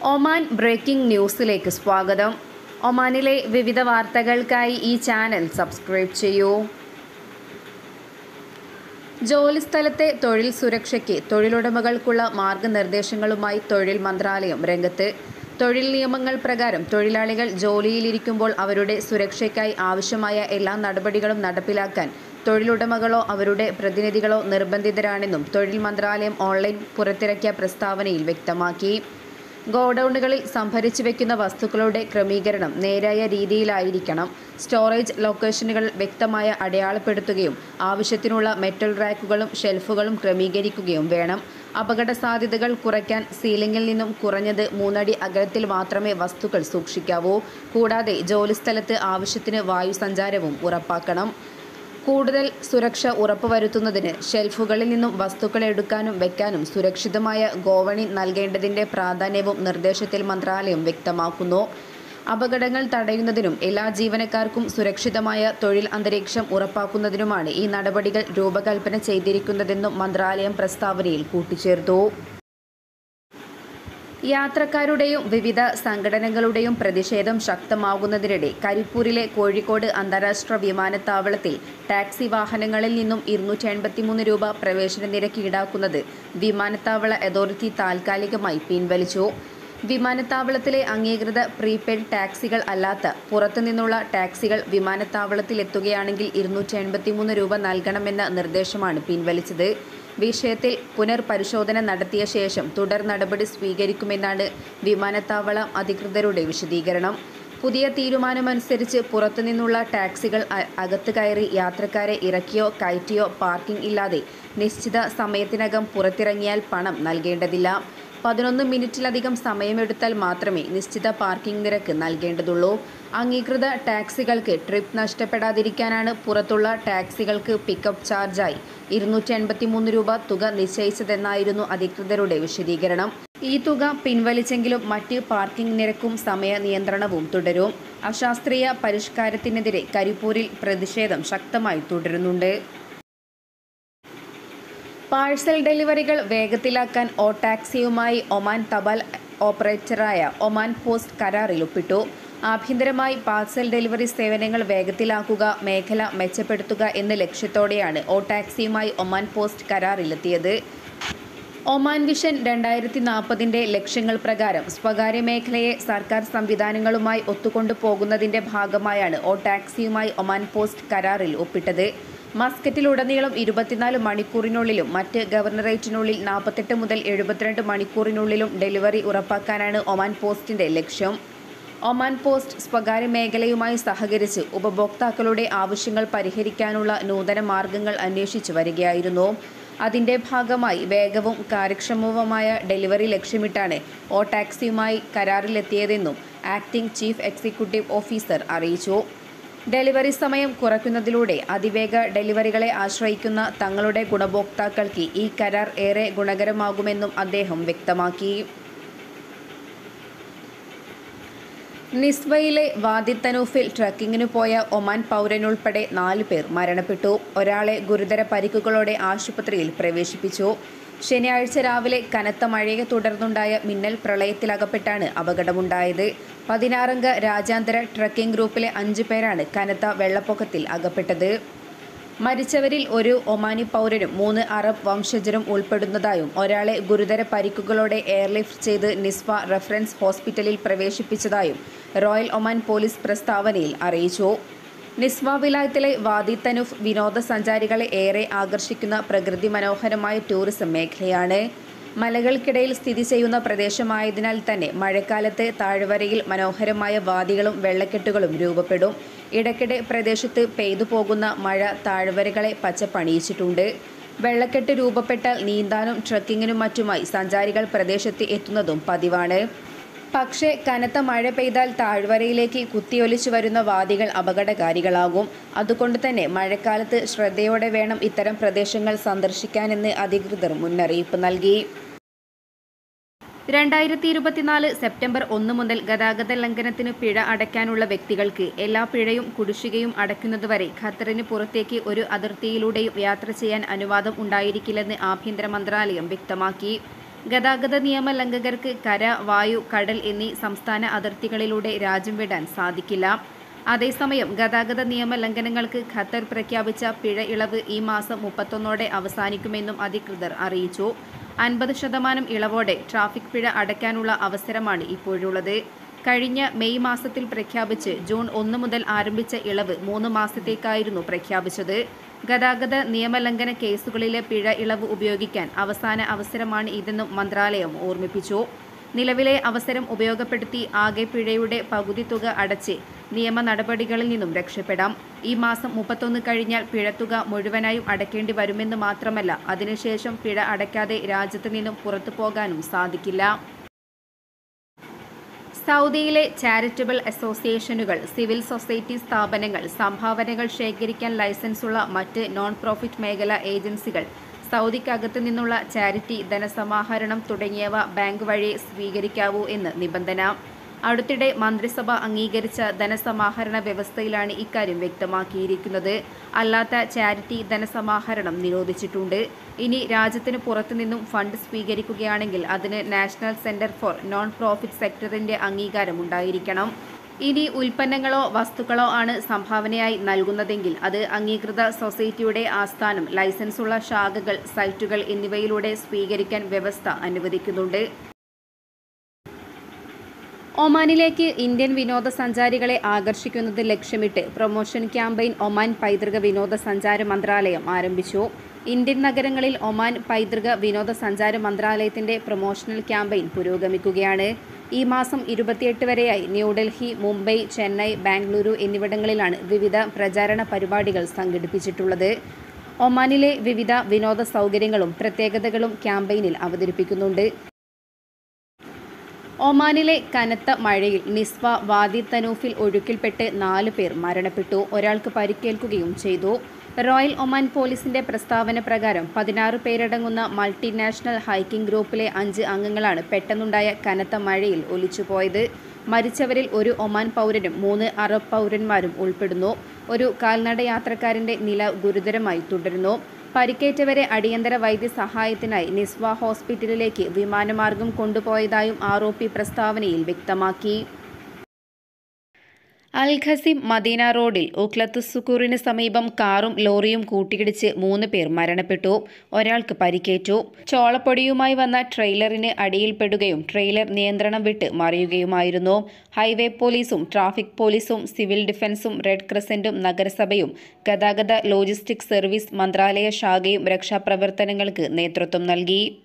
Oman breaking ന്യൂസിലേക്ക് സ്വാഗതം ഒമാനിലെ വിവിധ വാർത്തകൾക്കായി ഈ ചാനൽ സബ്സ്ക്രൈബ് ചെയ്യൂ ജോലിസ്ഥലത്തെ തൊഴിൽ സുരക്ഷയ്ക്ക് തൊഴിലുടമകൾക്കുള്ള മാർഗനിർദ്ദേശങ്ങളുമായി തൊഴിൽ മന്ത്രാലയം രംഗത്ത് തൊഴിൽ നിയമങ്ങൾ പ്രകാരം തൊഴിലാളികൾ ജോലിയിലിരിക്കുമ്പോൾ അവരുടെ സുരക്ഷയ്ക്കായി ആവശ്യമായ എല്ലാ നടപടികളും നടപ്പിലാക്കാൻ തൊഴിലുടമകളോ അവരുടെ പ്രതിനിധികളോ നിർബന്ധിതരാണെന്നും തൊഴിൽ മന്ത്രാലയം ഓൺലൈൻ പുറത്തിറക്കിയ പ്രസ്താവനയിൽ വ്യക്തമാക്കി ഗോഡൌണുകളിൽ സംഭരിച്ചു വെക്കുന്ന വസ്തുക്കളുടെ ക്രമീകരണം നേരായ രീതിയിലായിരിക്കണം സ്റ്റോറേജ് ലൊക്കേഷനുകൾ വ്യക്തമായ അടയാളപ്പെടുത്തുകയും ആവശ്യത്തിനുള്ള മെറ്റൽ റാക്കുകളും ഷെൽഫുകളും ക്രമീകരിക്കുകയും വേണം അപകട സാധ്യതകൾ കുറയ്ക്കാൻ സീലിംഗിൽ നിന്നും കുറഞ്ഞത് മൂന്നടി അകലത്തിൽ മാത്രമേ വസ്തുക്കൾ സൂക്ഷിക്കാവൂ കൂടാതെ ജോലിസ്ഥലത്ത് ആവശ്യത്തിന് വായുസഞ്ചാരവും ഉറപ്പാക്കണം കൂടുതൽ സുരക്ഷ ഉറപ്പുവരുത്തുന്നതിന് ഷെൽഫുകളിൽ നിന്നും വസ്തുക്കൾ എടുക്കാനും വയ്ക്കാനും സുരക്ഷിതമായ ഗോവണി നൽകേണ്ടതിൻ്റെ പ്രാധാന്യവും നിർദ്ദേശത്തിൽ മന്ത്രാലയം വ്യക്തമാക്കുന്നു അപകടങ്ങൾ തടയുന്നതിനും എല്ലാ ജീവനക്കാർക്കും സുരക്ഷിതമായ തൊഴിൽ അന്തരീക്ഷം ഉറപ്പാക്കുന്നതിനുമാണ് ഈ നടപടികൾ രൂപകൽപ്പന ചെയ്തിരിക്കുന്നതെന്നും മന്ത്രാലയം പ്രസ്താവനയിൽ കൂട്ടിച്ചേർത്തു യാത്രക്കാരുടെയും വിവിധ സംഘടനകളുടെയും പ്രതിഷേധം ശക്തമാകുന്നതിനിടെ കരിപ്പൂരിലെ കോഴിക്കോട് അന്താരാഷ്ട്ര വിമാനത്താവളത്തിൽ ടാക്സി വാഹനങ്ങളിൽ നിന്നും ഇരുന്നൂറ്റി എൺപത്തിമൂന്ന് രൂപ പ്രവേശന നിരക്ക് ഈടാക്കുന്നത് വിമാനത്താവള അതോറിറ്റി താൽക്കാലികമായി പിൻവലിച്ചു വിമാനത്താവളത്തിലെ അംഗീകൃത പ്രീപെയ്ഡ് ടാക്സികൾ അല്ലാത്ത പുറത്തുനിന്നുള്ള ടാക്സികൾ വിമാനത്താവളത്തിൽ എത്തുകയാണെങ്കിൽ ഇരുന്നൂറ്റി എൺപത്തിമൂന്ന് രൂപ നൽകണമെന്ന നിർദ്ദേശമാണ് പിൻവലിച്ചത് വിഷയത്തിൽ പുനർപരിശോധന നടത്തിയ ശേഷം തുടർ നടപടി സ്വീകരിക്കുമെന്നാണ് വിമാനത്താവള അധികൃതരുടെ വിശദീകരണം പുതിയ തീരുമാനമനുസരിച്ച് പുറത്തുനിന്നുള്ള ടാക്സികൾ അ- അകത്ത് കയറി യാത്രക്കാരെ ഇറക്കിയോ കയറ്റിയോ പാർക്കിംഗ് ഇല്ലാതെ നിശ്ചിത സമയത്തിനകം പുറത്തിറങ്ങിയാൽ പണം നൽകേണ്ടതില്ല പതിനൊന്ന് മിനിറ്റിലധികം സമയമെടുത്താൽ മാത്രമേ നിശ്ചിത പാർക്കിംഗ് നിരക്ക് നൽകേണ്ടതുള്ളൂ അംഗീകൃത ടാക്സികൾക്ക് ട്രിപ്പ് നഷ്ടപ്പെടാതിരിക്കാനാണ് പുറത്തുള്ള ടാക്സികൾക്ക് പിക്കപ്പ് ചാർജായി ഇരുന്നൂറ്റി എൺപത്തിമൂന്ന് രൂപ തുക നിശ്ചയിച്ചതെന്നായിരുന്നു അധികൃതരുടെ വിശദീകരണം ഈ തുക പിൻവലിച്ചെങ്കിലും മറ്റ് പാർക്കിംഗ് നിരക്കും സമയ നിയന്ത്രണവും തുടരും അശാസ്ത്രീയ പരിഷ്കാരത്തിനെതിരെ കരിപ്പൂരിൽ പ്രതിഷേധം ശക്തമായി തുടരുന്നുണ്ട് പാഴ്സൽ ഡെലിവറികൾ വേഗത്തിലാക്കാൻ ഓടാക്സിയുമായി ഒമാൻ തപാൽ ഓപ്പറേറ്ററായ ഒമാൻ പോസ്റ്റ് കരാറിൽ ഒപ്പിട്ടു ആഭ്യന്തരമായി പാഴ്സൽ ഡെലിവറി സേവനങ്ങൾ വേഗത്തിലാക്കുക മേഖല മെച്ചപ്പെടുത്തുക എന്ന ലക്ഷ്യത്തോടെയാണ് ഓടാക്സിയുമായി ഒമാൻ പോസ്റ്റ് കരാറിലെത്തിയത് ഒമാൻ വിഷൻ രണ്ടായിരത്തി നാൽപ്പതിൻ്റെ ലക്ഷ്യങ്ങൾ പ്രകാരം സ്വകാര്യ മേഖലയെ സർക്കാർ സംവിധാനങ്ങളുമായി ഒത്തുകൊണ്ടു പോകുന്നതിൻ്റെ ഭാഗമായാണ് ഓടാക്സിയുമായി ഒമാൻ പോസ്റ്റ് കരാറിൽ ഒപ്പിട്ടത് മസ്കറ്റിലുടനീളം ഇരുപത്തിനാല് മണിക്കൂറിനുള്ളിലും മറ്റ് ഗവർണറേറ്റിനുള്ളിൽ നാൽപ്പത്തെട്ട് മുതൽ എഴുപത്തിരണ്ട് മണിക്കൂറിനുള്ളിലും ഡെലിവറി ഉറപ്പാക്കാനാണ് ഒമാൻ പോസ്റ്റിൻ്റെ ലക്ഷ്യം ഒമാൻ പോസ്റ്റ് സ്വകാര്യ മേഖലയുമായി സഹകരിച്ച് ഉപഭോക്താക്കളുടെ ആവശ്യങ്ങൾ പരിഹരിക്കാനുള്ള നൂതന മാർഗങ്ങൾ അന്വേഷിച്ചു വരികയായിരുന്നു അതിന്റെ ഭാഗമായി വേഗവും കാര്യക്ഷമവുമായ ഡെലിവറി ലക്ഷ്യമിട്ടാണ് ഓ ടാക്സിയുമായി കരാറിലെത്തിയതെന്നും ആക്ടിംഗ് ചീഫ് എക്സിക്യൂട്ടീവ് ഓഫീസർ അറിയിച്ചു ഡെലിവറി സമയം കുറയ്ക്കുന്നതിലൂടെ അതിവേഗ ഡെലിവറികളെ ആശ്രയിക്കുന്ന തങ്ങളുടെ ഗുണഭോക്താക്കൾക്ക് ഈ കരാർ ഏറെ ഗുണകരമാകുമെന്നും അദ്ദേഹം വ്യക്തമാക്കി നിസ്വയിലെ വാദി തനൂഫിൽ ട്രക്കിങ്ങിനു പോയ ഒമാൻ പൗരനുൾപ്പെടെ നാല് പേർ മരണപ്പെട്ടു ഒരാളെ ഗുരുതര പരിക്കുകളോടെ ആശുപത്രിയിൽ പ്രവേശിപ്പിച്ചു ശനിയാഴ്ച രാവിലെ കനത്ത മഴയെ തുടർന്നുണ്ടായ മിന്നൽ പ്രളയത്തിലകപ്പെട്ടാണ് അപകടമുണ്ടായത് പതിനാറംഗ രാജ്യാന്തര ട്രക്കിംഗ് ഗ്രൂപ്പിലെ അഞ്ചു പേരാണ് കനത്ത വെള്ളപ്പൊക്കത്തിൽ അകപ്പെട്ടത് മരിച്ചവരിൽ ഒരു ഒമാനി പൗരനും മൂന്ന് അറബ് വംശജരും ഉൾപ്പെടുന്നതായും ഒരാളെ ഗുരുതര പരിക്കുകളോടെ എയർലിഫ്റ്റ് ചെയ്ത് നിസ്വ റഫറൻസ് ഹോസ്പിറ്റലിൽ പ്രവേശിപ്പിച്ചതായും റോയൽ ഒമാൻ പോലീസ് പ്രസ്താവനയിൽ അറിയിച്ചു നിസ്വ വിലായത്തിലെ വാദി തനുഫ് വിനോദസഞ്ചാരികളെ ഏറെ ആകർഷിക്കുന്ന പ്രകൃതി മനോഹരമായ ടൂറിസം മേഖലയാണ് മലകൾക്കിടയിൽ സ്ഥിതി ചെയ്യുന്ന പ്രദേശമായതിനാൽ തന്നെ മഴക്കാലത്ത് താഴ്വരയിൽ മനോഹരമായ വാദികളും വെള്ളക്കെട്ടുകളും രൂപപ്പെടും ഇടയ്ക്കിടെ പ്രദേശത്ത് പെയ്തു പോകുന്ന മഴ താഴ്വരകളെ പച്ചപ്പണിയിച്ചിട്ടുണ്ട് വെള്ളക്കെട്ട് രൂപപ്പെട്ടാൽ നീന്താനും ട്രക്കിങ്ങിനും മറ്റുമായി സഞ്ചാരികൾ പ്രദേശത്ത് എത്തുന്നതും പതിവാണ് പക്ഷേ കനത്ത മഴ പെയ്താൽ താഴ്വരയിലേക്ക് കുത്തിയൊലിച്ചു വരുന്ന വാദികൾ അപകടകാരികളാകും അതുകൊണ്ട് തന്നെ മഴക്കാലത്ത് ശ്രദ്ധയോടെ വേണം ഇത്തരം പ്രദേശങ്ങൾ സന്ദർശിക്കാനെന്ന് അധികൃതർ മുന്നറിയിപ്പ് നൽകി രണ്ടായിരത്തി ഇരുപത്തിനാല് സെപ്റ്റംബർ ഒന്ന് മുതൽ ഗതാഗത ലംഘനത്തിന് പിഴ അടയ്ക്കാനുള്ള വ്യക്തികൾക്ക് എല്ലാ പിഴയും കുടിശ്ശികയും അടയ്ക്കുന്നതുവരെ ഖത്തറിന് പുറത്തേക്ക് ഒരു അതിർത്തിയിലൂടെയും യാത്ര ചെയ്യാൻ അനുവാദം ഉണ്ടായിരിക്കില്ലെന്ന് ആഭ്യന്തര മന്ത്രാലയം വ്യക്തമാക്കി ഗതാഗത നിയമ ലംഘകർക്ക് കര വായു കടൽ എന്നീ സംസ്ഥാന അതിർത്തികളിലൂടെ രാജ്യം വിടാൻ സാധിക്കില്ല അതേസമയം ഗതാഗത നിയമ ലംഘനങ്ങൾക്ക് ഖത്തർ പ്രഖ്യാപിച്ച പിഴ ഇളവ് ഈ മാസം മുപ്പത്തൊന്നോടെ അവസാനിക്കുമെന്നും അധികൃതർ അറിയിച്ചു അൻപത് ശതമാനം ഇളവോടെ ട്രാഫിക് പിഴ അടയ്ക്കാനുള്ള അവസരമാണ് ഇപ്പോഴുള്ളത് കഴിഞ്ഞ മെയ് മാസത്തിൽ പ്രഖ്യാപിച്ച് ജൂൺ ഒന്ന് മുതൽ ആരംഭിച്ച ഇളവ് മൂന്ന് മാസത്തേക്കായിരുന്നു പ്രഖ്യാപിച്ചത് ഗതാഗത നിയമലംഘന കേസുകളിലെ പിഴ ഇളവ് ഉപയോഗിക്കാൻ അവസാന അവസരമാണ് ഇതെന്നും മന്ത്രാലയം ഓർമ്മിപ്പിച്ചു നിലവിലെ അവസരം ഉപയോഗപ്പെടുത്തി ആകെ പിഴയുടെ പകുതി തുക അടച്ച് നിയമ നടപടികളിൽ നിന്നും രക്ഷപ്പെടാം ഈ മാസം മുപ്പത്തൊന്ന് കഴിഞ്ഞാൽ പിഴത്തുക മുഴുവനായും അടയ്ക്കേണ്ടി വരുമെന്ന് മാത്രമല്ല അതിനുശേഷം പിഴ അടയ്ക്കാതെ രാജ്യത്ത് നിന്നും പുറത്തു പോകാനും സാധിക്കില്ല സൗദിയിലെ ചാരിറ്റബിൾ അസോസിയേഷനുകൾ സിവിൽ സൊസൈറ്റി സ്ഥാപനങ്ങൾ സംഭാവനകൾ ശേഖരിക്കാൻ ലൈസൻസുള്ള മറ്റ് നോൺ പ്രോഫിറ്റ് മേഖല ഏജൻസികൾ സൗദിക്കകത്തു നിന്നുള്ള ചാരിറ്റി ധനസമാഹരണം തുടങ്ങിയവ ബാങ്ക് വഴി സ്വീകരിക്കാവൂ എന്ന് നിബന്ധന അടുത്തിടെ മന്ത്രിസഭ അംഗീകരിച്ച ധനസമാഹരണ വ്യവസ്ഥയിലാണ് ഇക്കാര്യം വ്യക്തമാക്കിയിരിക്കുന്നത് അല്ലാത്ത ചാരിറ്റി ധനസമാഹരണം നിരോധിച്ചിട്ടുണ്ട് ഇനി രാജ്യത്തിന് പുറത്തുനിന്നും ഫണ്ട് സ്വീകരിക്കുകയാണെങ്കിൽ അതിന് national centre for non profit സെക്ടറിന്റെ അംഗീകാരം ഉണ്ടായിരിക്കണം ഇനി ഉൽപ്പന്നങ്ങളോ വസ്തുക്കളോ ആണ് സംഭാവനയായി നൽകുന്നതെങ്കിൽ അത് അംഗീകൃത സൊസൈറ്റിയുടെ ആസ്ഥാനം ലൈസൻസുള്ള ശാഖകൾ സൈറ്റുകൾ എന്നിവയിലൂടെ സ്വീകരിക്കാൻ വ്യവസ്ഥ അനുവദിക്കുന്നുണ്ട് ഒമാനിലേക്ക് ഇന്ത്യൻ വിനോദസഞ്ചാരികളെ ആകർഷിക്കുന്നത് ലക്ഷ്യമിട്ട് പ്രൊമോഷൻ ക്യാമ്പയിൻ ഒമാൻ പൈതൃക വിനോദസഞ്ചാര മന്ത്രാലയം ആരംഭിച്ചു ഇന്ത്യൻ നഗരങ്ങളിൽ ഒമാൻ പൈതൃക വിനോദസഞ്ചാര മന്ത്രാലയത്തിന്റെ പ്രൊമോഷണൽ ക്യാമ്പയിൻ പുരോഗമിക്കുകയാണ് ഈ മാസം ഇരുപത്തിയെട്ട് വരെയായി ന്യൂഡൽഹി മുംബൈ ചെന്നൈ ബാംഗ്ലൂരു എന്നിവിടങ്ങളിലാണ് വിവിധ പ്രചാരണ പരിപാടികൾ സംഘടിപ്പിച്ചിട്ടുള്ളത് ഒമാനിലെ വിവിധ വിനോദ സൗകര്യങ്ങളും പ്രത്യേകതകളും ക്യാമ്പയിനിൽ അവതരിപ്പിക്കുന്നുണ്ട് ഒമാനിലെ കനത്ത മഴയിൽ നിസ്വ വാദി തനൂഫിൽ ഒഴുക്കിൽപ്പെട്ട് നാല് പേർ മരണപ്പെട്ടു ഒരാൾക്ക് പരിക്കേൽക്കുകയും ചെയ്തു റോയൽ ഒമാൻ പോലീസിന്റെ പ്രസ്താവന പ്രകാരം പതിനാറ് പേരടങ്ങുന്ന മൾട്ടിനാഷണൽ ഹൈക്കിംഗ് ഗ്രൂപ്പിലെ അഞ്ച് അംഗങ്ങളാണ് പെട്ടെന്നുണ്ടായ കനത്ത മഴയിൽ ഒലിച്ചുപോയത് മരിച്ചവരിൽ ഒരു ഒമാൻ പൗരനും മൂന്ന് അറബ് പൗരന്മാരും ഉൾപ്പെടുന്നു ഒരു കാൽനട യാത്രക്കാരന്റെ നില ഗുരുതരമായി തുടരുന്നു പരിക്കേറ്റവരെ അടിയന്തര വൈദ്യസഹായത്തിനായി നിസ്വ ഹോസ്പിറ്റലിലേക്ക് വിമാനമാർഗം കൊണ്ടുപോയതായും ആരോപി പ്രസ്താവനയിൽ വ്യക്തമാക്കി അൽ ഖസീം മദീന റോഡിൽ ഉക്ലത്ത് സുക്കൂറിന് സമീപം കാറും ലോറിയും കൂട്ടിയിടിച്ച് മൂന്ന് പേർ മരണപ്പെട്ടു ഒരാൾക്ക് പരിക്കേറ്റു ചോളപ്പൊടിയുമായി വന്ന ട്രെയിലറിന് അടിയിൽപ്പെടുകയും ട്രെയിലർ നിയന്ത്രണം വിട്ട് മറിയുകയുമായിരുന്നു ഹൈവേ പോലീസും ട്രാഫിക് പോലീസും സിവിൽ ഡിഫൻസും റെഡ് ക്രസന്റും നഗരസഭയും ഗതാഗത ലോജിസ്റ്റിക് സർവീസ് മന്ത്രാലയ ശാഖയും രക്ഷാപ്രവർത്തനങ്ങൾക്ക് നേതൃത്വം നൽകി